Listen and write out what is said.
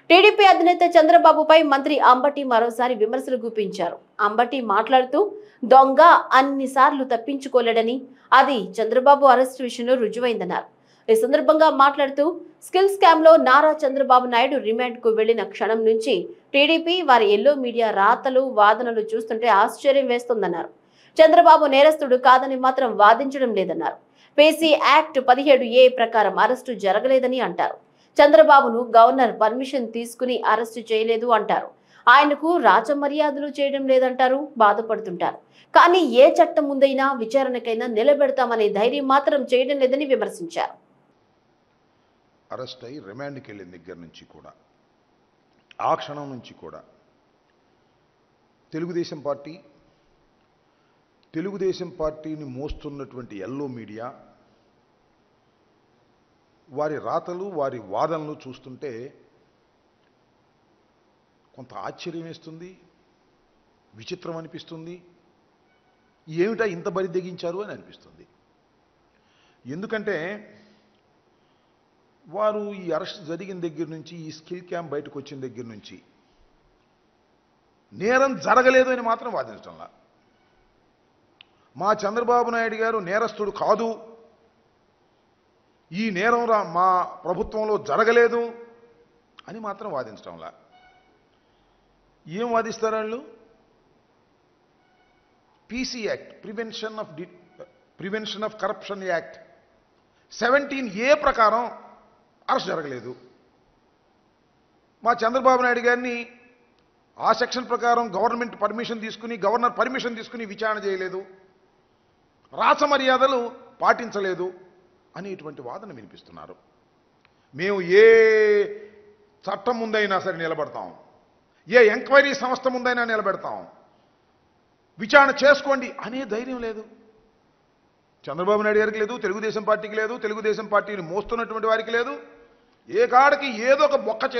TDP అధినేత చంద్రబాబుపై మంత్రి అంబటి మరోసారి విమర్శలు గుప్పించారు అంబటి మాట్లాడుతూ దొంగ అన్నిసార్లు తప్పించుకోలేడని అది చంద్రబాబు అరెస్టు విషయంలో రుజువైందన్నారు ఈ సందర్భంగా మాట్లాడుతూ స్కిల్ స్కామ్ లో నారా చంద్రబాబు నాయుడు రిమాండ్ కు వెళ్లిన క్షణం నుంచి టీడీపీ వారి ఎల్లో మీడియా రాతలు వాదనలు చూస్తుంటే ఆశ్చర్యం వేస్తోందన్నారు చంద్రబాబు నేరస్తుడు కాదని మాత్రం వాదించడం లేదన్నారు పేసీ యాక్ట్ పదిహేడు ఏ ప్రకారం అరెస్టు జరగలేదని అంటారు చంద్రబాబును గవర్నర్ పర్మిషన్ తీసుకుని అరెస్టు చేయలేదు అంటారు ఆయనకు రాజమర్యాదలు చేయడం లేదంటారు బాధపడుతుంటారు కానీ ఏ చట్టం ముందైనా విచారణకైనా నిలబెడతామనే ధైర్యం మాత్రం చేయడం లేదని విమర్శించారు అరెస్ట్ అయ్యి రిమాండ్కి వెళ్ళిన దగ్గర నుంచి కూడా ఆ క్షణం నుంచి కూడా తెలుగుదేశం పార్టీ తెలుగుదేశం పార్టీని మోస్తున్నటువంటి ఎల్లో మీడియా వారి రాతలు వారి వాదనలు చూస్తుంటే కొంత ఆశ్చర్యం వేస్తుంది విచిత్రం అనిపిస్తుంది ఏమిటా ఇంత బరి తెగించారు అని అనిపిస్తుంది ఎందుకంటే వారు ఈ అరెస్ట్ జరిగిన దగ్గర నుంచి ఈ స్కిల్ క్యాంప్ బయటకు వచ్చిన దగ్గర నుంచి నేరం జరగలేదు అని మాత్రం వాదించడంలా మా చంద్రబాబు నాయుడు గారు నేరస్తుడు కాదు ఈ నేరం రా మా ప్రభుత్వంలో జరగలేదు అని మాత్రం వాదించడంలా ఏం వాదిస్తారు వాళ్ళు PC act prevention of the prevention of corruption act seventeen A ప్రకారం అరెస్ట్ జరగలేదు మా చంద్రబాబు నాయుడు గారిని ఆ సెక్షన్ ప్రకారం గవర్నమెంట్ పర్మిషన్ తీసుకుని గవర్నర్ పర్మిషన్ తీసుకుని విచారణ చేయలేదు రాస మర్యాదలు పాటించలేదు అనేటువంటి వాదన వినిపిస్తున్నారు మేము ఏ చట్టం ముందైనా సరే నిలబడతాం ఏ ఎంక్వైరీ సంస్థ ముందైనా నిలబెడతాం విచారణ చేసుకోండి అనే ధైర్యం లేదు చంద్రబాబు నాయుడు గారికి లేదు తెలుగుదేశం పార్టీకి లేదు తెలుగుదేశం పార్టీని మోస్తున్నటువంటి వారికి లేదు ఏ కాడికి ఏదో ఒక బొక్క